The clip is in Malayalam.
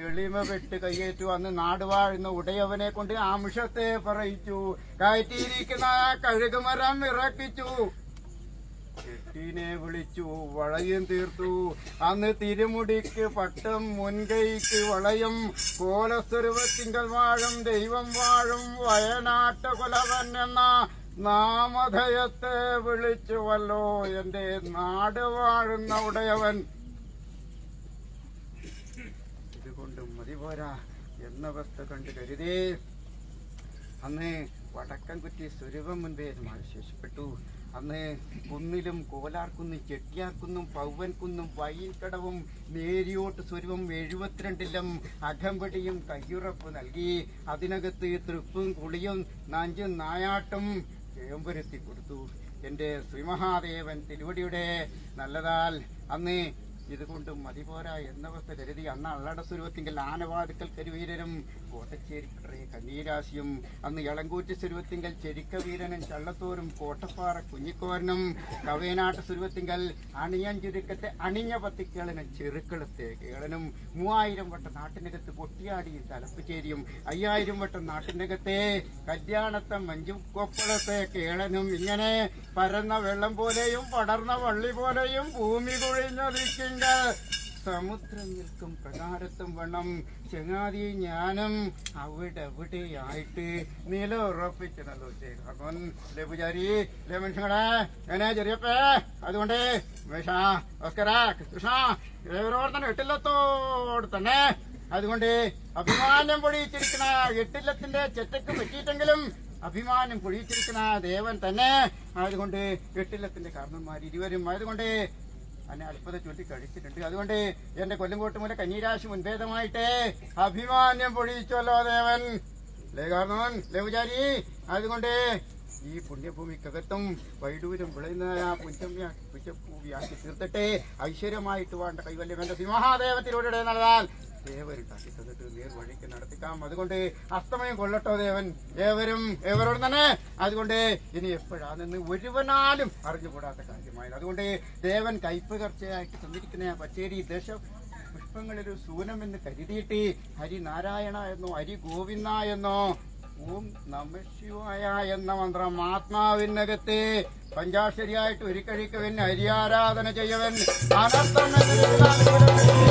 തെളിമ വെട്ട് കയ്യേറ്റു അന്ന് നാടുവാഴുന്ന ഉടയവനെ കൊണ്ട് ആംശത്തെ പറയിച്ചു കയറ്റിയിരിക്കുന്ന കഴുകുമരം ഇറക്കിച്ചു കെട്ടിനെ വിളിച്ചു വളയും തീർത്തു അന്ന് തിരുമുടിക്ക് പട്ടം മുൻകൈക്ക് വളയും കോലസ്വരൂപത്തിങ്കൽ വാഴും ദൈവം വാഴും വയനാട്ട കുലവൻ എന്ന നാമധേയത്തെ വിളിച്ചുവല്ലോ എന്റെ നാട് വാഴുന്ന ഉടയവൻ ഇതുകൊണ്ട് മതി പോരാ എന്നവസ്ഥ കണ്ട് കരുതേ അന്ന് വടക്കൻകുറ്റി സ്വരൂപം മുൻപേ ശേഷിപ്പെട്ടു അന്ന് കുന്നിലും കോലാർക്കുന്നും ചെട്ടിയാർക്കുന്നും പൗവൻകുന്നും വൈൻകടവും നേരിയോട്ട് സ്വരൂപം എഴുപത്തിരണ്ടിലും അകമ്പടിയും കയ്യുറപ്പ് നൽകി അതിനകത്ത് തൃപ്പും കുളിയും നഞ്ചും നായാട്ടും ചേമ്പരുത്തി കൊടുത്തു എന്റെ ശ്രീമഹാദേവൻ തിരുവടിയുടെ നല്ലതാൽ അന്ന് ഇതുകൊണ്ട് മതിപോരാ എന്നവസ്ഥ കരുതി അന്ന് അള്ളട സ്വരൂപത്തിങ്കൽ ആനവാതുക്കൽ കരുവീരനും കോട്ടച്ചേരിക്കടറെ കണ്ണീരാശിയും അന്ന് ഇളങ്കൂറ്റ് സ്വരൂപത്തിങ്കൽ ചെരിക്ക വീരനും ചള്ളത്തൂരും കോട്ടപ്പാറ കുഞ്ഞിക്കോരനും കവയനാട്ട് സ്വരൂപത്തിങ്കൽ അണിയൻ ചുരുക്കത്തെ അണിഞ്ഞ പത്തിക്കേളനും ചെറുക്കളത്തെ കേളനും മൂവായിരം വട്ടം നാട്ടിനകത്ത് പൊട്ടിയാടിയും തലപ്പുചേരിയും അയ്യായിരം വട്ടം നാട്ടിനകത്തെ കല്യാണത്തെ മഞ്ചും കൊപ്പളത്തെ കേളനും ഇങ്ങനെ പരന്ന വെള്ളം പോലെയും പടർന്ന വള്ളി പോലെയും ഭൂമി കുഴിഞ്ഞൊതിക്കുങ്ക സമുദ്രം നിൽക്കും പ്രകാരത്തും വണ്ണം ചെങ്ങാതി ഞാനും അവിടെ എവിടെയായിട്ട് നില ഉറപ്പിക്കണല്ലോ ചേർക്കൻ ലേ പൂജാരി ലേ മനുഷ്യങ്ങളെ എന്നെ ചെറിയപ്പേ അതുകൊണ്ട് മേഷ ഭാസ്കര കൃഷ്ണ ഇവരോട് തന്നെ എട്ടില്ലത്തോട് തന്നെ അതുകൊണ്ട് അഭിമാനം പൊഴിച്ചിരിക്കണ എട്ടില്ലത്തിന്റെ ചെറ്റക്ക് പറ്റിയിട്ടെങ്കിലും അഭിമാനം പൊഴിച്ചിരിക്കുന്ന ദേവൻ തന്നെ അതുകൊണ്ട് എട്ടില്ലത്തിന്റെ കാരണന്മാർ ഇരുവരും അതുകൊണ്ട് എന്നെ അല്പത ചുറ്റി കഴിച്ചിട്ടുണ്ട് അതുകൊണ്ട് എന്റെ കൊല്ലംകോട്ട് മൂല കന്നീരാശി മുൻഭേദമായിട്ട് അഭിമാനം പൊഴിച്ചല്ലോ ദേവൻ ലേ കാരണവൻ ലേ വിചാരി അതുകൊണ്ട് ഈ പുണ്യഭൂമിക്കകത്തും വൈഡൂരം വിളയുന്ന ആ പുഞ്ചമ്യ പുഞ്ചഭൂമിയാക്കി തീർത്തിട്ടെ ഐശ്വര്യമായിട്ട് വേണ്ട കൈവല്യം എന്റെ സിംഹാദേവത്തിലൂടെ നടന്നാൽ ദേവരുണ്ടാക്കി തന്നിട്ട് നേർവഴിക്ക് നടത്തിക്കാം അതുകൊണ്ട് അസ്തമയം കൊള്ളട്ടോ ദേവൻ ഏവരും ഏവരോട് തന്നെ അതുകൊണ്ട് ഇനി എപ്പോഴാണെന്ന് ഒരുവനാലും അറിഞ്ഞുകൂടാത്ത കാര്യമായത് അതുകൊണ്ട് ദേവൻ കൈപ്പകർച്ചയായിട്ട് തന്നിരിക്കുന്ന ആ പച്ചേരി ദശ പുഷ്പങ്ങളിലൊരു സൂനമെന്ന് കരുതിയിട്ട് ഹരി നാരായണ എന്നോ ഹരി ഗോവിന്ദ എന്നോ ഓം നമശിവായ എന്ന മന്ത്രം ആത്മാവിനകത്ത് പഞ്ചാക്ഷരിയായിട്ട് ഒരു കഴിക്കവൻ ഹരിയാരാധന ചെയ്യവൻ അനർത്ഥം എന്നൊരു